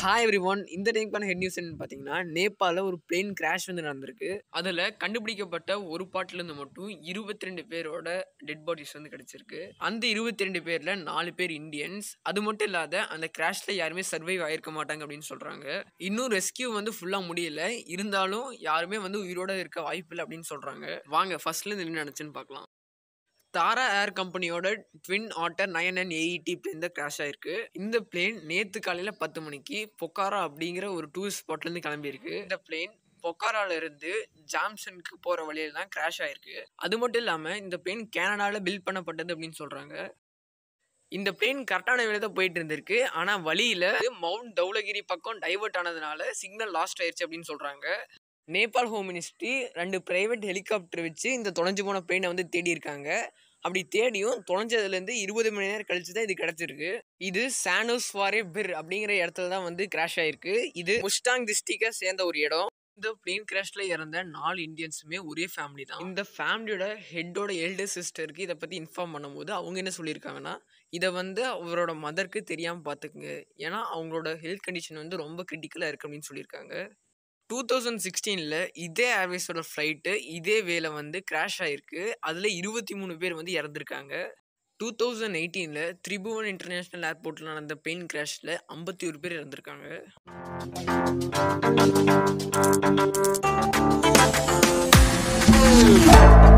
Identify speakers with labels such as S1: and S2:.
S1: Hi every one இந்த டைம்க்கான head news என்னன்னு பார்த்தீங்கன்னா நேபாளில் ஒரு பிளேன் கிராஷ் வந்து நடந்திருக்கு அதில் கண்டுபிடிக்கப்பட்ட ஒரு பாட்டிலேருந்து மட்டும் இருபத்தி ரெண்டு பேரோட டெட் பாடிஸ் வந்து கிடைச்சிருக்கு அந்த இருபத்தி ரெண்டு பேரில் நாலு பேர் இந்தியன்ஸ் அது மட்டும் இல்லாத அந்த கிராஷில் யாருமே சர்வைவ் ஆயிருக்க மாட்டாங்க அப்படின்னு சொல்கிறாங்க இன்னும் ரெஸ்கியூ வந்து ஃபுல்லாக முடியல இருந்தாலும் யாருமே வந்து உயிரோட இருக்க வாய்ப்பு இல்லை அப்படின்னு சொல்கிறாங்க வாங்க ஃபர்ஸ்ட்லேருந்து என்ன நினச்சுன்னு பார்க்கலாம் தாரா ஏர் கம்பெனியோட twin otter nine and eighty plane தான் கிராஷ் ஆயிருக்கு இந்த பிளேன் நேற்று காலையில் பத்து மணிக்கு பொக்காரா அப்படிங்கிற ஒரு டூரிஸ்ட் ஸ்பாட்லேருந்து கிளம்பியிருக்கு இந்த பிளேன் பொக்காரால இருந்து ஜாம்சனுக்கு போகிற வழியில தான் கிராஷ் ஆயிருக்கு அது மட்டும் இல்லாமல் இந்த பிளேன் கனடாவில் பில்ட் பண்ணப்பட்டது அப்படின்னு சொல்கிறாங்க இந்த பிளேன் கரெக்டான வேலை தான் போயிட்டு இருந்திருக்கு ஆனால் வழியில் மவுண்ட் தௌலகிரி பக்கம் டைவர்ட் ஆனதுனால சிக்னல் லாஸ்ட் ஆயிடுச்சு அப்படின்னு சொல்கிறாங்க நேபாள் ஹோம் மினிஸ்ட்ரி ரெண்டு பிரைவேட் ஹெலிகாப்டர் வச்சு இந்த தொலைஞ்சு போன பிளேனை வந்து தேடி இருக்காங்க அப்படி தேடியும் தொலைஞ்சதுலேருந்து இருபது மணி நேரம் கழிச்சு தான் இது கிடச்சிருக்கு இது சானோஸ் ஃபாரே பிர் அப்படிங்கிற இடத்துல தான் வந்து கிராஷ் ஆயிருக்கு இது முஸ்டாங் டிஸ்ட்ரிக்டை சேர்ந்த ஒரு இடம் இந்த பிளேன் கிராஷ்ல இறந்த நாலு இந்தியன்ஸுமே ஒரே ஃபேமிலி தான் இந்த ஃபேமிலியோட ஹெட்டோட எல்டர் சிஸ்டருக்கு இதை பற்றி இன்ஃபார்ம் பண்ணும்போது அவங்க என்ன சொல்லியிருக்காங்கன்னா இதை வந்து அவரோட மதருக்கு தெரியாமல் பார்த்துக்குங்க ஏன்னா அவங்களோட ஹெல்த் கண்டிஷன் வந்து ரொம்ப கிரிட்டிக்கலாக இருக்குது அப்படின்னு சொல்லியிருக்காங்க டூ தௌசண்ட் சிக்ஸ்டீனில் இதே ஏர்வேஸோட ஃப்ளைட்டு இதே வேல வந்து கிராஷ் ஆகிருக்கு அதில் இருபத்தி மூணு பேர் வந்து இறந்துருக்காங்க டூ தௌசண்ட் எயிட்டீனில் திரிபுவன் இன்டர்நேஷ்னல் ஏர்போர்ட்டில் நடந்த பிளேன் கிராஷில் ஐம்பத்தி ஒரு பேர் இறந்துருக்காங்க
S2: Thank you.